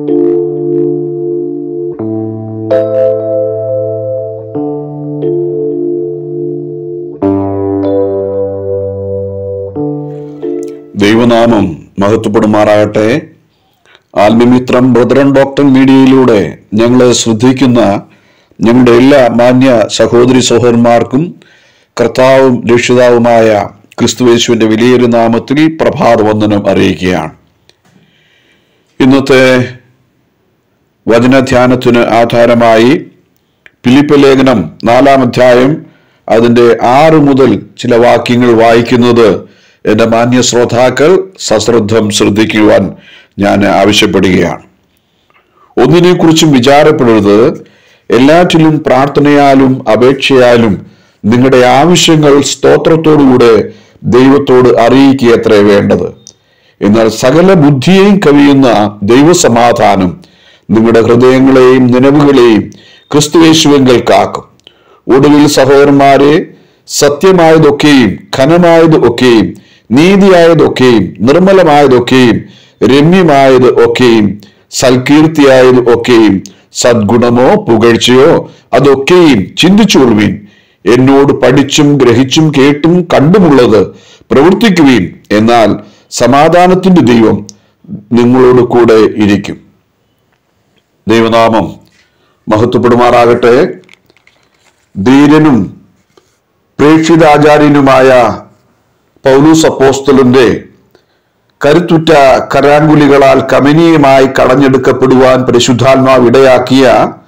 ദൈവനാമം മഹത്വപ്പെടുമാറാകട്ടെ ആത്മമിത്രം brethren doctor മീഡിയയിലൂടെ ഞങ്ങളെ ശ്രദ്ധിക്കുന്ന ഞങ്ങളുടെ എല്ലാ മാന്യ സഹോദരി സഹോദരന്മാർക്കും കർത്താവും രക്ഷിതാവുമായ ക്രിസ്തുവേശുവിന്റെ വലിയൊരു നാമത്തിൽ പ്രഭാതവന്ദനം അറിയിക്കുകയാണ് ഇന്നത്തെ വചനധ്യാനത്തിന് ആധാരമായി ഫിലിപ്പ് ലേഖനം നാലാം അധ്യായം അതിന്റെ ആറ് മുതൽ ചില വാക്യങ്ങൾ വായിക്കുന്നത് എന്റെ മാന്യ ശ്രോതാക്കൾ സശ്രദ്ധം ശ്രദ്ധിക്കുവാൻ ഞാൻ ആവശ്യപ്പെടുകയാണ് ഒന്നിനെക്കുറിച്ചും വിചാരപ്പെടരുത് എല്ലാറ്റിലും പ്രാർത്ഥനയാലും അപേക്ഷയാലും നിങ്ങളുടെ ആവശ്യങ്ങൾ സ്തോത്രത്തോടുകൂടെ ദൈവത്തോട് അറിയിക്കുകയത്രേ വേണ്ടത് എന്നാൽ സകല ബുദ്ധിയെയും കവിയുന്ന ദൈവസമാധാനം നിങ്ങളുടെ ഹൃദയങ്ങളെയും നിലവുകളെയും ക്രിസ്തുവേശുവെങ്കിൽ കാക്കും ഒടുവിൽ സഹോദരന്മാരെ സത്യമായതൊക്കെയും ഘനമായത് ഒക്കെയും നീതിയായതൊക്കെയും നിർമ്മലമായതൊക്കെയും രമ്യമായത് ഒക്കെയും സൽകീർത്തിയായത് ഒക്കെയും സദ്ഗുണമോ പുകഴ്ചയോ അതൊക്കെയും ചിന്തിച്ചുകൊള്ളുവീൻ എന്നോട് പഠിച്ചും ഗ്രഹിച്ചും കേട്ടും കണ്ടുമുള്ളത് പ്രവർത്തിക്കുവീൻ എന്നാൽ സമാധാനത്തിന്റെ ദൈവം നിങ്ങളോട് കൂടെ ഇരിക്കും ദൈവനാമം മഹത്വപ്പെടുമാറാകട്ടെ ധീരനും പ്രേക്ഷിതാചാര്യനുമായ പൗലൂസ് അപ്പോസ്തലന്റെ കരുത്തുറ്റ കരാങ്കുലികളാൽ കമനീയമായി കടഞ്ഞെടുക്കപ്പെടുവാൻ പരിശുദ്ധാത്മാവ് ഇടയാക്കിയ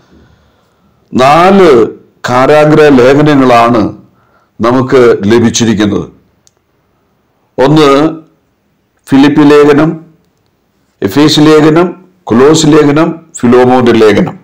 നാല് കാരാഗ്രഹ ലേഖനങ്ങളാണ് നമുക്ക് ലഭിച്ചിരിക്കുന്നത് ഒന്ന് ഫിലിപ്പി ലേഖനം എഫേസ് ലേഖനം കുലോസ് ലേഖനം ഫിലോമോന്റെ ലേഖനം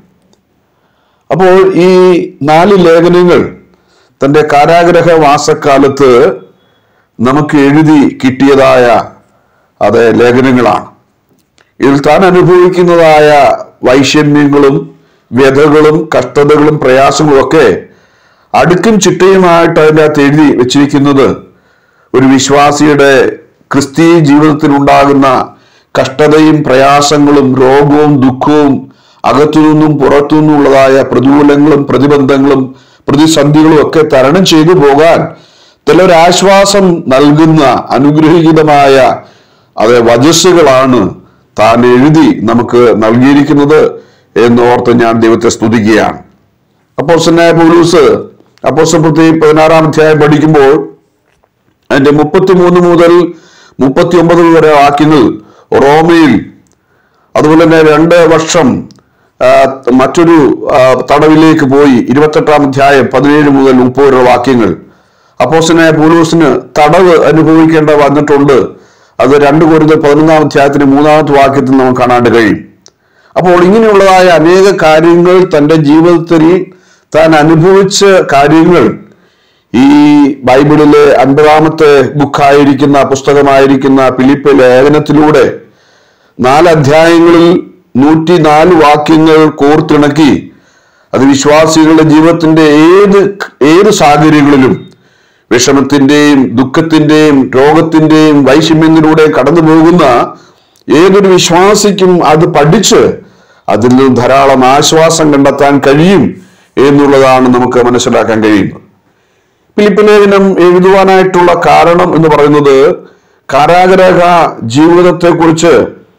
അപ്പോൾ ഈ നാല് ലേഖനങ്ങൾ തന്റെ കാരാഗ്രഹ വാസക്കാലത്ത് നമുക്ക് എഴുതി കിട്ടിയതായ അത് ലേഖനങ്ങളാണ് ഇതിൽ താൻ അനുഭവിക്കുന്നതായ വൈഷമ്യങ്ങളും വ്യഥകളും കഷ്ടതകളും പ്രയാസങ്ങളും ഒക്കെ അടുക്കും ചിട്ടയുമായിട്ട് അതിൻ്റെ അകത്ത് എഴുതി വെച്ചിരിക്കുന്നത് ഒരു വിശ്വാസിയുടെ ക്രിസ്തീയ ജീവിതത്തിൽ ഉണ്ടാകുന്ന കഷ്ടതയും പ്രയാസങ്ങളും രോഗവും ദുഃഖവും അകത്തു നിന്നും പുറത്തു നിന്നുള്ളതായ പ്രതികൂലങ്ങളും പ്രതിബന്ധങ്ങളും പ്രതിസന്ധികളും ഒക്കെ തരണം ചെയ്തു പോകാൻ ചിലൊരാശ്വാസം നൽകുന്ന അനുഗ്രഹീതമായ അത് വജസ്സുകളാണ് താൻ എഴുതി നമുക്ക് നൽകിയിരിക്കുന്നത് എന്നോർത്ത് ഞാൻ ദൈവത്തെ സ്തുതിക്കുകയാണ് അപ്പോസനായ പോലൂസ് അപ്പോസപ്രതി പതിനാറാം അധ്യായം പഠിക്കുമ്പോൾ അതിന്റെ മുപ്പത്തിമൂന്ന് മുതൽ മുപ്പത്തി ഒമ്പത് വരെ വാക്യങ്ങൾ റോമയിൽ അതുപോലെ തന്നെ രണ്ട് വർഷം ആ, മറ്റൊരു ആ, തടവിലേക്ക് പോയി ഇരുപത്തെട്ടാം അധ്യായം പതിനേഴ് മുതൽ മുപ്പത് വരെ വാക്യങ്ങൾ അപ്പോസനായ പൂലൂസിന് തടവ് അനുഭവിക്കേണ്ട വന്നിട്ടുണ്ട് അത് രണ്ട് കുരുന്ന് പതിനൊന്നാം അധ്യായത്തിന് മൂന്നാമത്തെ വാക്യത്തിൽ നമുക്ക് കാണാണ്ട് കഴിയും അപ്പോൾ ഇങ്ങനെയുള്ളതായ അനേക കാര്യങ്ങൾ തൻ്റെ ജീവിതത്തിൽ താൻ അനുഭവിച്ച കാര്യങ്ങൾ ഈ ബൈബിളിലെ അൻപതാമത്തെ ബുക്കായിരിക്കുന്ന പുസ്തകമായിരിക്കുന്ന ഫിലിപ്പ് ലേഖനത്തിലൂടെ നാല് അധ്യായങ്ങളിൽ നൂറ്റി നാല് വാക്യങ്ങൾ കോർത്തിണക്കി അത് വിശ്വാസികളുടെ ജീവിതത്തിന്റെ ഏത് ഏത് സാഹചര്യങ്ങളിലും വിഷമത്തിന്റെയും ദുഃഖത്തിന്റെയും രോഗത്തിന്റെയും വൈഷമ്യത്തിലൂടെ കടന്നു പോകുന്ന ഏതൊരു വിശ്വാസിക്കും അത് പഠിച്ച് അതിൽ നിന്ന് ധാരാളം ആശ്വാസം കണ്ടെത്താൻ കഴിയും എന്നുള്ളതാണ് നമുക്ക് മനസ്സിലാക്കാൻ കഴിയുന്നത് ഫിലിപ്പ് ലേഖനം എഴുതുവാനായിട്ടുള്ള കാരണം എന്ന് പറയുന്നത് കാരാഗ്രഹ ജീവിതത്തെക്കുറിച്ച്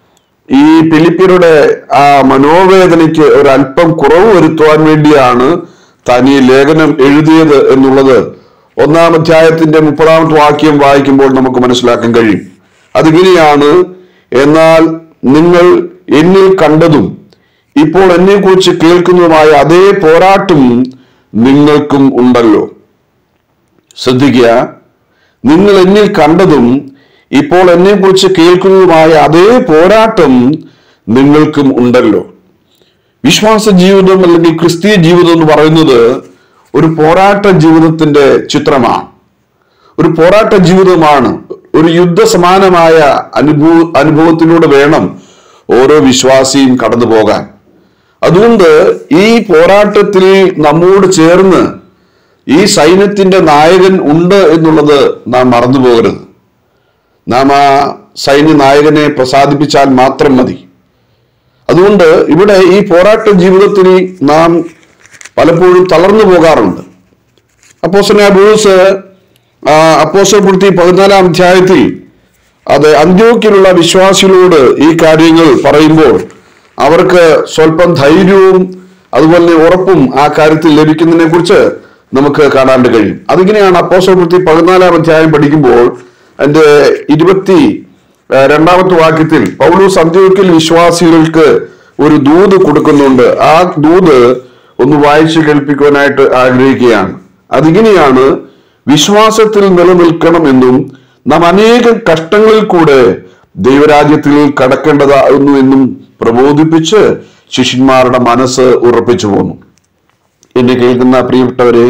ഈ ഫിലിപ്പിയരുടെ ആ മനോവേദനയ്ക്ക് ഒരു അല്പം കുറവ് വരുത്തുവാൻ വേണ്ടിയാണ് താൻ ഈ ലേഖനം എഴുതിയത് എന്നുള്ളത് ഒന്നാം അധ്യായത്തിന്റെ മുപ്പതാമത്തെ വാക്യം വായിക്കുമ്പോൾ നമുക്ക് മനസ്സിലാക്കാൻ കഴിയും അതിങ്ങനെയാണ് എന്നാൽ നിങ്ങൾ എന്നിൽ കണ്ടതും ഇപ്പോൾ എന്നെക്കുറിച്ച് കേൾക്കുന്നതുമായ അതേ പോരാട്ടം നിങ്ങൾക്കും ഉണ്ടല്ലോ ശ്രദ്ധിക്കുക നിങ്ങൾ എന്നിൽ കണ്ടതും ഇപ്പോൾ എന്നെക്കുറിച്ച് കേൾക്കുന്നതുമായ അതേ പോരാട്ടം നിങ്ങൾക്കും ഉണ്ടല്ലോ വിശ്വാസ ജീവിതം അല്ലെങ്കിൽ ക്രിസ്തീയ ജീവിതം എന്ന് പറയുന്നത് ഒരു പോരാട്ട ജീവിതത്തിന്റെ ചിത്രമാണ് ഒരു പോരാട്ട ജീവിതമാണ് ഒരു യുദ്ധസമാനമായ അനുഭവ അനുഭവത്തിലൂടെ വേണം ഓരോ വിശ്വാസിയും കടന്നു പോകാൻ അതുകൊണ്ട് ഈ പോരാട്ടത്തിൽ നമ്മോട് ചേർന്ന് ഈ സൈന്യത്തിന്റെ നായകൻ ഉണ്ട് എന്നുള്ളത് നാം മറന്നു പോകരുത് നാം ആ സൈന്യ നായകനെ പ്രസാദിപ്പിച്ചാൽ മാത്രം മതി അതുകൊണ്ട് ഇവിടെ ഈ പോരാട്ട ജീവിതത്തിൽ നാം പലപ്പോഴും തളർന്നു പോകാറുണ്ട് അപ്പോസന ബൂസ് അപ്പോസൽപ്പെടുത്തി പതിനാലാം അധ്യായത്തിൽ അത് അന്ത്യോക്കിലുള്ള വിശ്വാസികളോട് ഈ കാര്യങ്ങൾ പറയുമ്പോൾ അവർക്ക് സ്വല്പം ധൈര്യവും അതുപോലെ തന്നെ ഉറപ്പും ആ കാര്യത്തിൽ ലഭിക്കുന്നതിനെ കുറിച്ച് നമുക്ക് കാണാണ്ട് കഴിയും അതിങ്ങനെയാണ് അപ്പോസൽപ്പെടുത്തി പതിനാലാം അധ്യായം പഠിക്കുമ്പോൾ അതിന്റെ ഇരുപത്തി ആ, രണ്ടാമത്തെ വാക്യത്തിൽ പൗലൂസ് അന്ത്യോക്കിൽ വിശ്വാസികൾക്ക് ഒരു ദൂത് കൊടുക്കുന്നുണ്ട് ആ ദൂത് ഒന്ന് വായിച്ചു കേൾപ്പിക്കുവാനായിട്ട് ആഗ്രഹിക്കുകയാണ് അതിങ്ങനെയാണ് വിശ്വാസത്തിൽ നിലനിൽക്കണമെന്നും നാം അനേകം കഷ്ടങ്ങളിൽ കൂടെ ദൈവരാജ്യത്തിൽ കടക്കേണ്ടതാകുന്നു എന്നും പ്രബോധിപ്പിച്ച് ശിഷ്യന്മാരുടെ മനസ്സ് ഉറപ്പിച്ചു പോന്നു എന്നെ കേൾക്കുന്ന പ്രിയപ്പെട്ടവരെ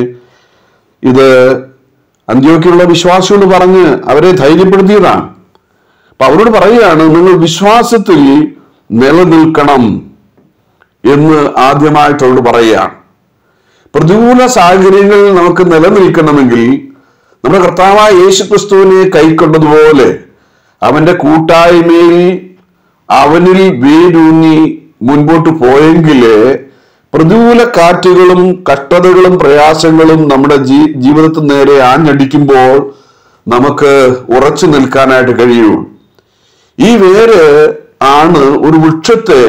ഇത് അന്ത്യോക്കിയുള്ള വിശ്വാസികൾ പറഞ്ഞ് അവരെ ധൈര്യപ്പെടുത്തിയതാണ് അപ്പൊ അവരോട് പറയുകയാണ് നിങ്ങൾ വിശ്വാസത്തിൽ നിലനിൽക്കണം എന്ന് ആദ്യമായിട്ട് അവരോട് പറയുകയാണ് പ്രതികൂല സാഹചര്യങ്ങളിൽ നമുക്ക് നിലനിൽക്കണമെങ്കിൽ നമ്മുടെ കർത്താവായ യേശു ക്രിസ്തുവിനെ കൈക്കൊണ്ടതുപോലെ അവന്റെ കൂട്ടായ്മയിൽ അവനിൽ വേരൂന്നി മുൻപോട്ട് പോയെങ്കിലേ പ്രതികൂല കാറ്റുകളും കഷ്ടതകളും പ്രയാസങ്ങളും നമ്മുടെ ജീ ജീവിതത്തിന് നേരെ ആഞ്ഞടിക്കുമ്പോൾ നമുക്ക് ഉറച്ചു നിൽക്കാനായിട്ട് കഴിയുള്ളൂ ഈ വേര് ആണ് ഒരു വൃക്ഷത്തെ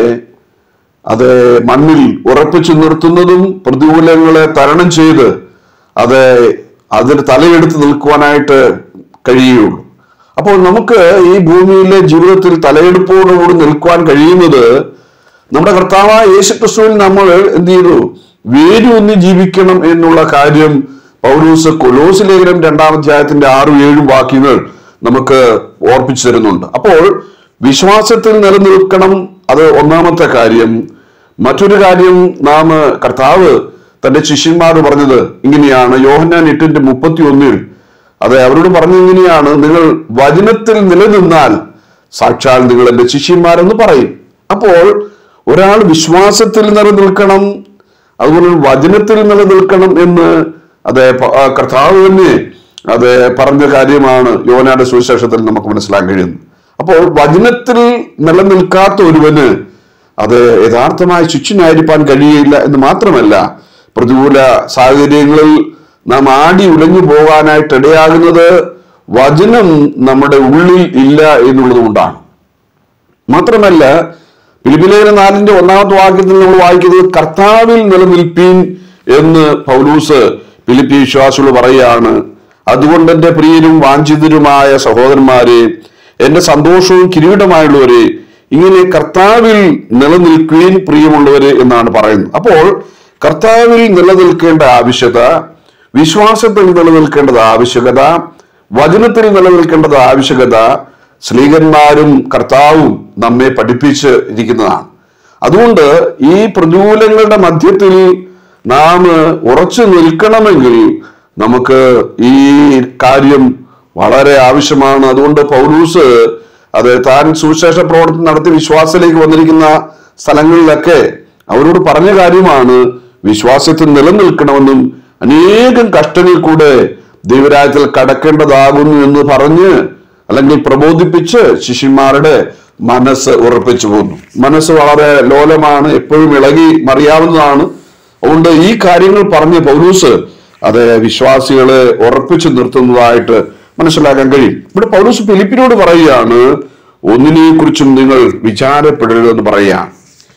അത് മണ്ണിൽ ഉറപ്പിച്ചു നിർത്തുന്നതും പ്രതികൂലങ്ങളെ തരണം ചെയ്ത് അത് അതിന് തലയെടുത്ത് നിൽക്കുവാനായിട്ട് കഴിയുള്ളൂ അപ്പോൾ നമുക്ക് ഈ ഭൂമിയിലെ ജീവിതത്തിൽ തലയെടുപ്പോടുകൂടി നിൽക്കുവാൻ കഴിയുന്നത് നമ്മുടെ കർത്താവായ യേശുക്രിസ്തുവിൽ നമ്മൾ എന്ത് ചെയ്തു വേരൂന്നി ജീവിക്കണം എന്നുള്ള കാര്യം പൗരൂസ് കൊലോസ് ലേഖനം രണ്ടാം അധ്യായത്തിന്റെ ആറും ഏഴും വാക്യങ്ങൾ നമുക്ക് ഓർപ്പിച്ചു തരുന്നുണ്ട് അപ്പോൾ വിശ്വാസത്തിൽ നിലനിൽക്കണം അത് ഒന്നാമത്തെ കാര്യം മറ്റൊരു കാര്യം നാം കർത്താവ് തന്റെ ശിഷ്യന്മാർ പറഞ്ഞത് ഇങ്ങനെയാണ് യോഹന്നാൻ എട്ടിന്റെ മുപ്പത്തി ഒന്നിൽ അതെ അവരോട് പറഞ്ഞു ഇങ്ങനെയാണ് നിങ്ങൾ വചനത്തിൽ നിലനിന്നാൽ സാക്ഷാൽ നിങ്ങൾ എന്റെ ശിഷ്യന്മാരെന്ന് പറയും അപ്പോൾ ഒരാൾ വിശ്വാസത്തിൽ നിലനിൽക്കണം അതുപോലെ വചനത്തിൽ നിലനിൽക്കണം എന്ന് അതെ പ- ആ കർത്താവ് തന്നെ അത് പറഞ്ഞ കാര്യമാണ് യോനാന്റെ സുവിശേഷത്തിൽ നമുക്ക് മനസ്സിലാക്കാൻ കഴിയുന്നത് അപ്പോൾ വചനത്തിൽ നിലനിൽക്കാത്ത ഒരുവന് അത് യഥാർത്ഥമായി ശിക്ഷനായിരിക്കാൻ കഴിയില്ല എന്ന് മാത്രമല്ല പ്രതികൂല സാഹചര്യങ്ങളിൽ നാം ആടി ഉലഞ്ഞു പോകാനായിട്ട് ഇടയാകുന്നത് വചനം നമ്മുടെ ഉള്ളിൽ ഇല്ല എന്നുള്ളത് കൊണ്ടാണ് മാത്രമല്ല ഫിലിപ്പിലേഖന നാലിന്റെ ഒന്നാമത്തെ വാക്യത്തിൽ നമ്മൾ വായിക്കുന്നത് കർത്താവിൽ നിലനിൽപ്പീൻ എന്ന് പൗലൂസ് ഫിലിപ്പി വിശ്വാസികൾ പറയുകയാണ് അതുകൊണ്ട് എന്റെ പ്രിയരും വാഞ്ചിതരുമായ സഹോദരന്മാരെ എന്റെ സന്തോഷവും കിരീടമായുള്ളവരെ ഇങ്ങനെ കർത്താവിൽ നിലനിൽക്കുകയും പ്രിയമുള്ളവരെ എന്നാണ് പറയുന്നത് അപ്പോൾ കർത്താവിൽ നിലനിൽക്കേണ്ട ആവശ്യകത വിശ്വാസത്തിൽ നിലനിൽക്കേണ്ടത് ആവശ്യകത വചനത്തിൽ നിലനിൽക്കേണ്ടത് ആവശ്യകത സ്ത്രീകന്മാരും കർത്താവും നമ്മെ പഠിപ്പിച്ച് ഇരിക്കുന്നതാണ് അതുകൊണ്ട് ഈ പ്രതികൂലങ്ങളുടെ മധ്യത്തിൽ നാം ഉറച്ചു നിൽക്കണമെങ്കിൽ നമുക്ക് ഈ കാര്യം വളരെ ആവശ്യമാണ് അതുകൊണ്ട് പൗലൂസ് അത് താൻ സുവിശേഷ പ്രവർത്തനം നടത്തി വിശ്വാസത്തിലേക്ക് വന്നിരിക്കുന്ന സ്ഥലങ്ങളിലൊക്കെ അവരോട് പറഞ്ഞ കാര്യമാണ് വിശ്വാസത്തിൽ നിലനിൽക്കണമെന്നും അനേകം കഷ്ടങ്ങളിൽ കൂടെ ദൈവരാജ്യത്തിൽ കടക്കേണ്ടതാകുന്നു എന്ന് പറഞ്ഞ് അല്ലെങ്കിൽ പ്രബോധിപ്പിച്ച് ശിഷ്യന്മാരുടെ മനസ്സ് ഉറപ്പിച്ചു പോന്നു മനസ്സ് വളരെ ലോലമാണ് എപ്പോഴും ഇളകി മറിയാവുന്നതാണ് അതുകൊണ്ട് ഈ കാര്യങ്ങൾ പറഞ്ഞ പൗലൂസ് അത് വിശ്വാസികളെ ഉറപ്പിച്ചു നിർത്തുന്നതായിട്ട് മനസ്സിലാക്കാൻ കഴിയും ഇവിടെ പൗലൂസ് ഫിലിപ്പിനോട് പറയുകയാണ് ഒന്നിനെ കുറിച്ചും നിങ്ങൾ വിചാരപ്പെടരുതെന്ന് പറയുകയാണ്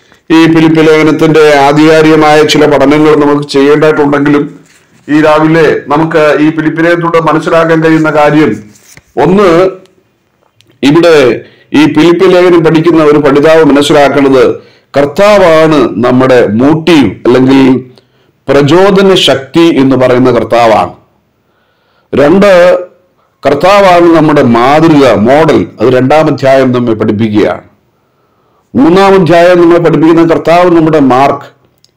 ഈ ഫിലിപ്പ് ലേഖനത്തിന്റെ ആധികാരികമായ ചില പഠനങ്ങൾ നമുക്ക് ചെയ്യേണ്ടതായിട്ടുണ്ടെങ്കിലും ഈ രാവിലെ നമുക്ക് ഈ ഫിലിപ്പ് ലേഖനത്തോട് മനസ്സിലാക്കാൻ കഴിയുന്ന കാര്യം ഒന്ന് ഇവിടെ ഈ ഫിലിപ്പ് ലേഖനം പഠിക്കുന്ന ഒരു പഠിതാവ് മനസ്സിലാക്കുന്നത് കർത്താവാണ് നമ്മുടെ മോട്ടീവ് അല്ലെങ്കിൽ പ്രചോദന ശക്തി എന്ന് പറയുന്ന കർത്താവാണ് രണ്ട് കർത്താവാണ് നമ്മുടെ മാതൃക മോഡൽ അത് രണ്ടാം അധ്യായം നമ്മെ പഠിപ്പിക്കുകയാണ് മൂന്നാം അധ്യായം നമ്മളെ പഠിപ്പിക്കുന്ന കർത്താവ് നമ്മുടെ മാർക്ക്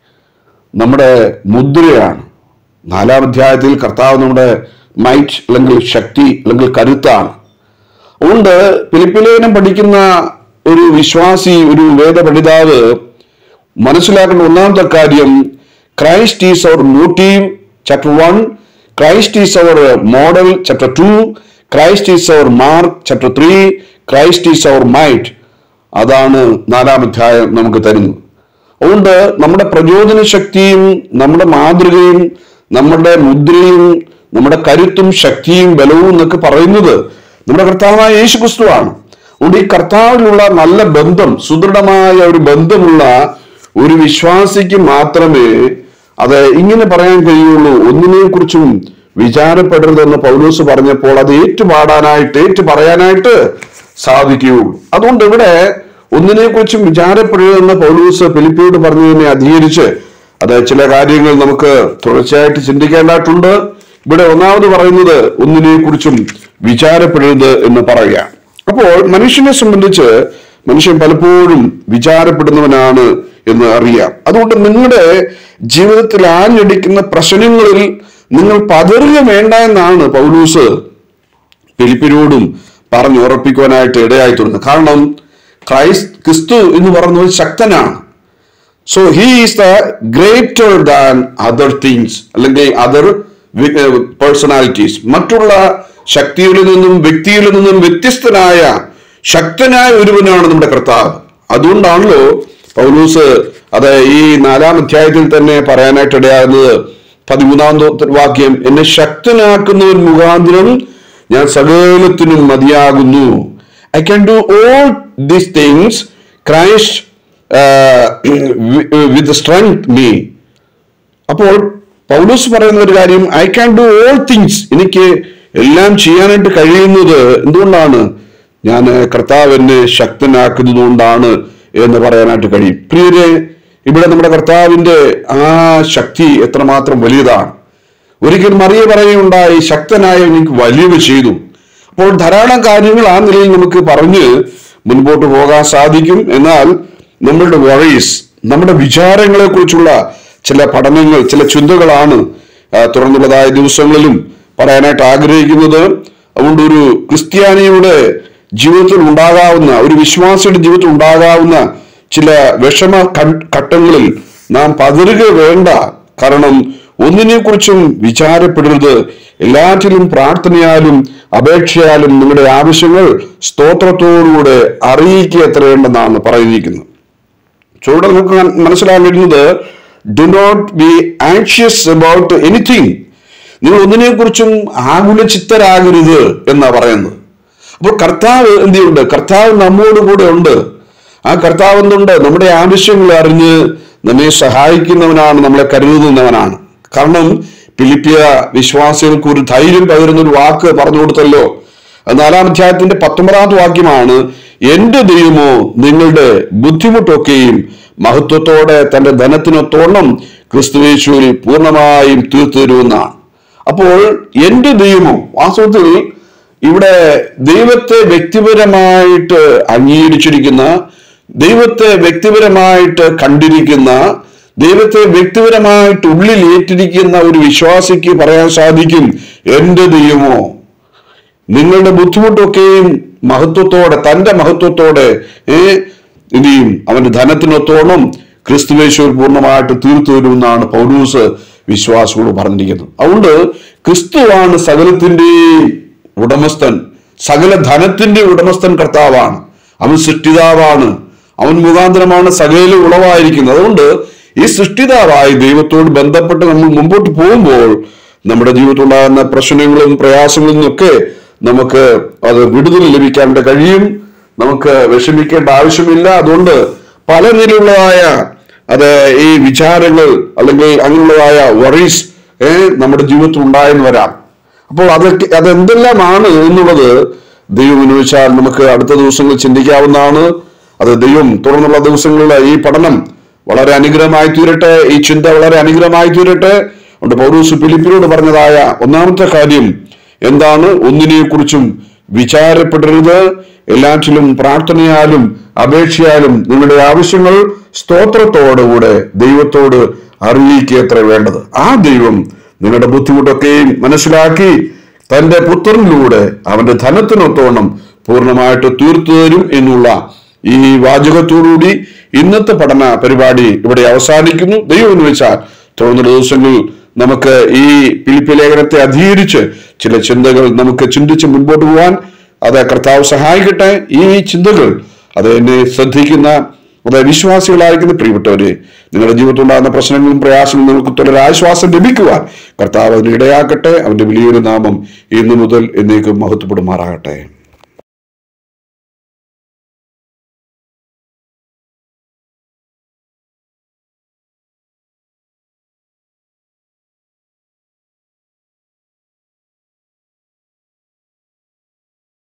നമ്മുടെ മുദ്രയാണ് നാലാം അധ്യായത്തിൽ കർത്താവ് നമ്മുടെ മൈറ്റ് അല്ലെങ്കിൽ ശക്തി അല്ലെങ്കിൽ കരുത്താണ് അതുകൊണ്ട് ഫിലിപ്പിലേനം പഠിക്കുന്ന ഒരു വിശ്വാസി ഒരു വേദ പഠിതാവ് മനസ്സിലാക്കേണ്ട ഒന്നാമത്തെ കാര്യം Christ is our motive chapter one Christ is our model chapter two Christ is our mark chapter three Christ is our might അതാണ് നാലാം അധ്യായം നമുക്ക് തരുന്നത് അതുകൊണ്ട് നമ്മുടെ പ്രചോദന ശക്തിയും നമ്മുടെ മാതൃകയും നമ്മുടെ മുദ്രയും നമ്മുടെ കരുത്തും ശക്തിയും ബലവും എന്നൊക്കെ പറയുന്നത് നമ്മുടെ കർത്താവായ യേശു ക്രിസ്തുവാണ് അതുകൊണ്ട് ഈ കർത്താവിലുള്ള നല്ല ബന്ധം സുദൃഢമായ ഒരു ബന്ധമുള്ള ഒരു വിശ്വാസിക്ക് മാത്രമേ അത് ഇങ്ങനെ പറയാൻ കഴിയുള്ളൂ ഒന്നിനെ കുറിച്ചും വിചാരപ്പെടരുതെന്ന് പൗലൂസ് പറഞ്ഞപ്പോൾ അത് ഏറ്റുപാടാനായിട്ട് ഏറ്റു പറയാനായിട്ട് സാധിക്കുകയുള്ളൂ അതുകൊണ്ട് ഇവിടെ ഒന്നിനെ കുറിച്ചും വിചാരപ്പെടരുതെന്ന് പൗലൂസ് ഫിലിപ്പിയോട് പറഞ്ഞതിനെ അധികരിച്ച് അത് ചില കാര്യങ്ങൾ നമുക്ക് തുടർച്ചയായിട്ട് ചിന്തിക്കേണ്ടതായിട്ടുണ്ട് ഇവിടെ ഒന്നാമത് പറയുന്നത് ഒന്നിനെ കുറിച്ചും വിചാരപ്പെടരുത് എന്ന് പറയുകയാണ് അപ്പോൾ മനുഷ്യനെ സംബന്ധിച്ച് മനുഷ്യൻ പലപ്പോഴും വിചാരപ്പെടുന്നവനാണ് എന്ന് അറിയാം അതുകൊണ്ട് നിങ്ങളുടെ ജീവിതത്തിൽ ആഞ്ഞടിക്കുന്ന പ്രശ്നങ്ങളിൽ നിങ്ങൾ പതറുക വേണ്ട എന്നാണ് പൗലൂസ് ഫിലിപ്പിനോടും പറഞ്ഞുറപ്പിക്കുവാനായിട്ട് ഇടയായി തുടങ്ങുന്നത് കാരണം ക്രൈസ്റ്റ് ക്രിസ്തു എന്ന് പറയുന്നത് ശക്തനാണ് so he is the greater than other things അല്ലെങ്കിൽ അതർ പേഴ്സണാലിറ്റീസ് മറ്റുള്ള ശക്തികളിൽ നിന്നും വ്യക്തികളിൽ നിന്നും വ്യത്യസ്തനായ ശക്തനായ ഒരുവനാണ് നമ്മുടെ കർത്താവ് അതുകൊണ്ടാണല്ലോ പൗലൂസ് അത് ഈ നാലാം അധ്യായത്തിൽ തന്നെ പറയാനായിട്ട് ഇടയാകുന്നത് പതിമൂന്നാം വാക്യം എന്നെ ശക്തനാക്കുന്നവൻ മുഖാന്തരം ഞാൻ സകലത്തിനും മതിയാകുന്നു I can do all these things Christ with strength me അപ്പോൾ പൗലൂസ് പറയുന്ന ഒരു കാര്യം I can do all things എനിക്ക് എല്ലാം ചെയ്യാനായിട്ട് കഴിയുന്നത് എന്തുകൊണ്ടാണ് ഞാൻ കർത്താവ് എന്നെ ശക്തനാക്കുന്നത് കൊണ്ടാണ് എന്ന് പറയാനായിട്ട് കഴിയും പ്രിയരെ ഇവിടെ നമ്മുടെ കർത്താവിന്റെ ആ ശക്തി എത്രമാത്രം വലിയതാണ് ഒരിക്കൽ മറിയ പറയുകയുണ്ടായി ശക്തനായ എനിക്ക് വലിയവ ചെയ്തു അപ്പോൾ ധാരാളം കാര്യങ്ങൾ ആ നിലയിൽ നമുക്ക് പറഞ്ഞ് മുൻപോട്ട് പോകാൻ സാധിക്കും എന്നാൽ നമ്മളുടെ വറീസ് നമ്മുടെ വിചാരങ്ങളെ കുറിച്ചുള്ള ചില പഠനങ്ങൾ ചില ചിന്തകളാണ് ആ, തുറന്നുള്ളതായ ദിവസങ്ങളിലും പറയാനായിട്ട് ആഗ്രഹിക്കുന്നത് അതുകൊണ്ട് ഒരു ക്രിസ്ത്യാനിയുടെ ജീവിതത്തിൽ ഉണ്ടാകാവുന്ന ഒരു വിശ്വാസിയുടെ ജീവിതത്തിൽ ഉണ്ടാകാവുന്ന ചില വിഷമ ഘ- ഘട്ടങ്ങളിൽ നാം പതറുക വേണ്ട കാരണം ഒന്നിനെ കുറിച്ചും വിചാരപ്പെടരുത് എല്ലാറ്റിലും പ്രാർത്ഥനയാലും അപേക്ഷയാലും നിങ്ങളുടെ ആവശ്യങ്ങൾ സ്തോത്രത്തോടുകൂടെ അറിയിക്കുക എത്രയുണ്ടെന്നാണ് പറഞ്ഞിരിക്കുന്നത് ചുവടെ നമുക്ക് മന- മനസ്സിലാക്കാൻ കഴിയുന്നത് do not be anxious about anything നിങ്ങൾ ഒന്നിനെ കുറിച്ചും ആകുല ചിത്തരാകരുത് എന്നാ പറയുന്നത് അപ്പോൾ കർത്താവ് എന്ത് ചെയ്യുന്നുണ്ട് കർത്താവ് നമ്മോട് കൂടെ ഉണ്ട് ആ കർത്താവ് എന്തുണ്ട് നമ്മുടെ ആവശ്യങ്ങൾ അറിഞ്ഞ് നമ്മെ സഹായിക്കുന്നവനാണ് നമ്മളെ കരുതുന്നവനാണ് കാരണം ഫിലിപ്പിയ വിശ്വാസികൾക്ക് ഒരു ധൈര്യം പകരുന്ന ഒരു വാക്ക് പറഞ്ഞു കൊടുത്തല്ലോ അത് നാലാം അധ്യായത്തിന്റെ പത്തൊമ്പതാമത്തെ വാക്യമാണ് എന്റെ ദൈവമോ നിങ്ങളുടെ ബുദ്ധിമുട്ടൊക്കെയും മഹത്വത്തോടെ തന്റെ ധനത്തിനൊത്തോണം ക്രിസ്തുവേശുവിൽ പൂർണ്ണമായും തീർത്തു തരുമെന്നാണ് അപ്പോൾ എന്റെ ദൈവമോ വാസ്തവത്തിൽ ഇവിടെ ദൈവത്തെ വ്യക്തിപരമായിട്ട് അംഗീകരിച്ചിരിക്കുന്ന ദൈവത്തെ വ്യക്തിപരമായിട്ട് കണ്ടിരിക്കുന്ന ദൈവത്തെ വ്യക്തിപരമായിട്ട് ഉള്ളിൽ ഏറ്റിരിക്കുന്ന ഒരു വിശ്വാസിക്ക് പറയാൻ സാധിക്കും എന്റെ ദൈവമോ നിങ്ങളുടെ ബുദ്ധിമുട്ടൊക്കെയും മഹത്വത്തോടെ തന്റെ മഹത്വത്തോടെ ഏ എന്ത് ചെയ്യും അവന്റെ ധനത്തിനൊത്തോണം ക്രിസ്തുവേശ്വർ പൂർണ്ണമായിട്ട് തീർത്തു വരുമെന്നാണ് പൗരൂസ് വിശ്വാസികളോട് പറഞ്ഞിരിക്കുന്നത് അതുകൊണ്ട് ക്രിസ്തുവാണ് സകലത്തിന്റെയും ഉടമസ്ഥൻ സകല ധനത്തിന്റെ ഉടമസ്ഥൻ കർത്താവാണ് അവൻ സൃഷ്ടിതാവാണ് അവൻ മുഖാന്തരമാണ് സകല ഉളവായിരിക്കുന്നത് അതുകൊണ്ട് ഈ സൃഷ്ടിതാവായ ദൈവത്തോട് ബന്ധപ്പെട്ട് നമ്മൾ മുമ്പോട്ട് പോകുമ്പോൾ നമ്മുടെ ജീവിതത്തിൽ ഉണ്ടാകുന്ന പ്രശ്നങ്ങളും പ്രയാസങ്ങളിൽ നിന്നൊക്കെ നമുക്ക് അത് വിടുതൽ ലഭിക്കാനായിട്ട് കഴിയും നമുക്ക് വിഷമിക്കേണ്ട ആവശ്യമില്ല അതുകൊണ്ട് പല നിലയിലുള്ളതായ അത് ഈ വിചാരങ്ങൾ അല്ലെങ്കിൽ അങ്ങനെയുള്ളതായ വറീസ് ഏഹ് നമ്മുടെ ജീവിതത്തിൽ ഉണ്ടായെന്ന് വരാം അപ്പോൾ അതൊക്കെ അതെന്തെല്ലാമാണ് എന്നുള്ളത് ദൈവം അനുവദിച്ചാൽ നമുക്ക് അടുത്ത ദിവസങ്ങളിൽ ചിന്തിക്കാവുന്നതാണ് അത് ദൈവം തുടർന്നുള്ള ദിവസങ്ങളിൽ ഈ പഠനം വളരെ അനുഗ്രഹമായി തീരട്ടെ ഈ ചിന്ത വളരെ അനുഗ്രഹമായി തീരട്ടെ അതുകൊണ്ട് പൗരൂസ് ഫിലിപ്പിനോട് പറഞ്ഞതായ ഒന്നാമത്തെ കാര്യം എന്താണ് ഒന്നിനെ കുറിച്ചും വിചാരപ്പെടരുത് എല്ലാറ്റിലും പ്രാർത്ഥനയാലും അപേക്ഷയാലും നിങ്ങളുടെ ആവശ്യങ്ങൾ സ്തോത്രത്തോടുകൂടെ ദൈവത്തോട് അറിയിക്കുക എത്ര വേണ്ടത് ആ ദൈവം നിങ്ങളുടെ ബുദ്ധിമുട്ടൊക്കെയും മനസ്സിലാക്കി തന്റെ പുത്രനിലൂടെ അവന്റെ ധനത്തിനൊത്തോണം പൂർണ്ണമായിട്ട് തീർത്തു തരും എന്നുള്ള ഈ വാചകത്തോടുകൂടി ഇന്നത്തെ പഠന പരിപാടി ഇവിടെ അവസാനിക്കുന്നു ദൈവം എന്ന് വെച്ചാൽ തുടർന്നുള്ള ദിവസങ്ങളിൽ നമുക്ക് ഈ പിലിപ്പി ലേഖനത്തെ അധീകരിച്ച് ചില ചിന്തകൾ നമുക്ക് ചിന്തിച്ച് മുൻപോട്ട് പോകാൻ അത് കർത്താവ് സഹായിക്കട്ടെ ഈ ചിന്തകൾ അത് എന്നെ ശ്രദ്ധിക്കുന്ന അതായത് വിശ്വാസികളായിരിക്കുന്ന പ്രിയപ്പെട്ടവര് നിങ്ങളുടെ ജീവിതത്തിൽ ഉണ്ടാകുന്ന പ്രശ്നങ്ങളും പ്രയാസങ്ങളും നിങ്ങൾക്ക് തുടരാശ്വാസം ലഭിക്കുവാൻ കർത്താവ് അതിന് ഇടയാക്കട്ടെ അവന്റെ വലിയൊരു നാമം ഇന്നു മുതൽ എന്നേക്കും മഹത്വപ്പെടുമാറാകട്ടെ